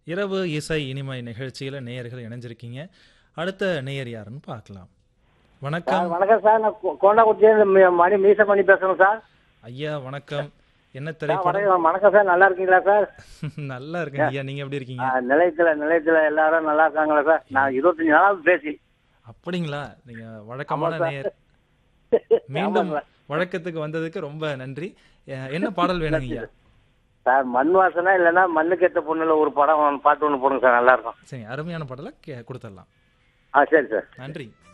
இரவு இசை இனிமை நிகழ்ச்சியில் நேயர்கள் இணைஞ்சிருக்கீங்க அடுத்த நேயர் யாருன்னு பார்க்கலாம் வணக்கம் சார் வணக்கம் சார் நான் கொ- கோண்டாக்குச்சியில மி- மணி மீச பண்ணி பேசுறேன் சார் ஐயா வணக்கம் என்ன சார், திரைப்படம் வணக்கம் வணக்கம் சார் நல்லா இருக்கீங்களா சார் நல்லா இருக்குங்க ஐயா நீங்க எப்படி இருக்கீங்க ஆ, நிலையத்துல நிலையத்துல எல்லாரும் நல்லா இருக்காங்களா சார் நான் இருபத்தஞ்சு நாளாவது பேசி அப்படிங்களா நீங்க வழக்கமான ஆமா சார். நேயர் மீண்டும் ஆமா சார். வழக்கத்துக்கு வந்ததுக்கு ரொம்ப நன்றி அஹ், என்ன பாடல் வேணுங்க ஐயா சார் மண் வாசனா இல்லைன்னா மண்ணுக்கு ஏத்த பொண்ணுல ஒரு படம் ஒண்ணு பாட்டு ஒன்று போடுங்க சார் நல்லா இருக்கும் சரி அருமையான பாடலை கே- கொடுத்துடலாம் ஆ சரி சார் நன்றி